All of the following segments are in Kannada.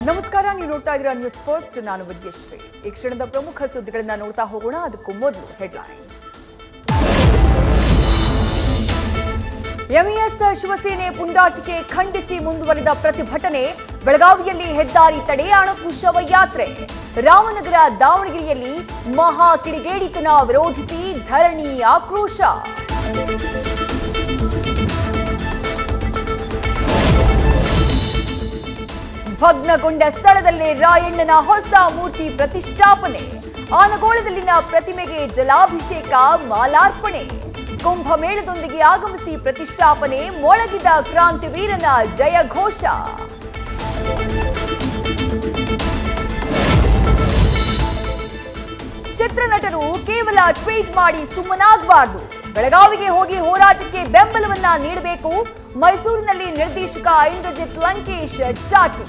ನಮಸ್ಕಾರ ನೀವು ನೋಡ್ತಾ ಇದ್ದೀರಾ ನ್ಯೂಸ್ ಫಸ್ಟ್ ನಾನು ವಿದ್ಯಶ್ರೀ ಈ ಕ್ಷಣದ ಪ್ರಮುಖ ಸುದ್ದಿಗಳನ್ನ ನೋಡ್ತಾ ಹೋಗೋಣ ಅದಕ್ಕೂ ಮೊದಲು ಹೆಡ್ಲೈನ್ಸ್ ಎಂಇಎಸ್ ಶಿವಸೇನೆ ಪುಂಡಾಟಿಕೆ ಖಂಡಿಸಿ ಮುಂದುವರಿದ ಪ್ರತಿಭಟನೆ ಬೆಳಗಾವಿಯಲ್ಲಿ ಹೆದ್ದಾರಿ ತಡೆ ಅಣಕು ಶವಯಾತ್ರೆ ರಾಮನಗರ ದಾವಣಗೆರೆಯಲ್ಲಿ ಮಹಾ ಕಿಡಿಗೇಡಿತನ ವಿರೋಧಿಸಿ ಧರಣಿ ಆಕ್ರೋಶ ಭಗ್ನಗೊಂಡ ಸ್ಥಳದಲ್ಲೇ ರಾಯಣ್ಣನ ಹೊಸ ಮೂರ್ತಿ ಪ್ರತಿಷ್ಠಾಪನೆ ಆನಗೋಳದಲ್ಲಿನ ಪ್ರತಿಮೆಗೆ ಜಲಾಭಿಷೇಕ ಮಾಲಾರ್ಪಣೆ ಕುಂಭಮೇಳದೊಂದಿಗೆ ಆಗಮಿಸಿ ಪ್ರತಿಷ್ಠಾಪನೆ ಮೊಳಗಿದ ಕ್ರಾಂತಿವೀರನ ಜಯಘೋಷ ಚಿತ್ರನಟರು ಕೇವಲ ಟ್ವೀಟ್ ಮಾಡಿ ಸುಮ್ಮನಾಗಬಾರದು ಬೆಳಗಾವಿಗೆ ಹೋಗಿ ಹೋರಾಟಕ್ಕೆ ಬೆಂಬಲವನ್ನ ನೀಡಬೇಕು ಮೈಸೂರಿನಲ್ಲಿ ನಿರ್ದೇಶಕ ಇಂದ್ರಜಿತ್ ಲಂಕೇಶ್ ಚಾಟಿ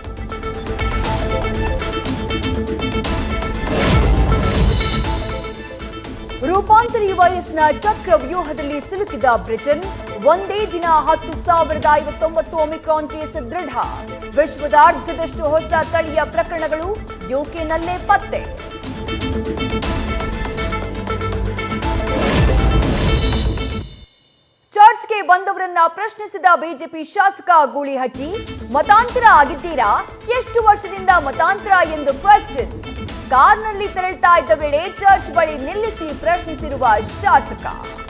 ರೂಪಾಂತರಿ ವೈರಸ್ನ ಚಕ್ರ ವ್ಯೂಹದಲ್ಲಿ ಸಿಲುಕಿದ ಬ್ರಿಟನ್ ಒಂದೇ ದಿನ ಹತ್ತು ಸಾವಿರದ ಐವತ್ತೊಂಬತ್ತು ಒಮಿಕ್ರಾನ್ ಕೇಸ್ ದೃಢ ವಿಶ್ವದ ಅರ್ಧದಷ್ಟು ಹೊಸ ತಳಿಯ ಪ್ರಕರಣಗಳು ಯುಕೆನಲ್ಲೇ ಪತ್ತೆ ಚರ್ಚ್ಗೆ ಬಂದವರನ್ನ ಪ್ರಶ್ನಿಸಿದ ಬಿಜೆಪಿ ಶಾಸಕ ಗೂಳಿಹಟ್ಟಿ ಮತಾಂತರ ಆಗಿದ್ದೀರಾ ಎಷ್ಟು ವರ್ಷದಿಂದ ಮತಾಂತರ ಎಂದು ಕ್ವೆಶ್ಚನ್ ಕಾರ್ನಲ್ಲಿ ತೆರಳ್ತಾ ಇದ್ದ ವೇಳೆ ಚರ್ಚ್ ಬಳಿ ನಿಲ್ಲಿಸಿ ಪ್ರಶ್ನಿಸಿರುವ ಶಾಸಕ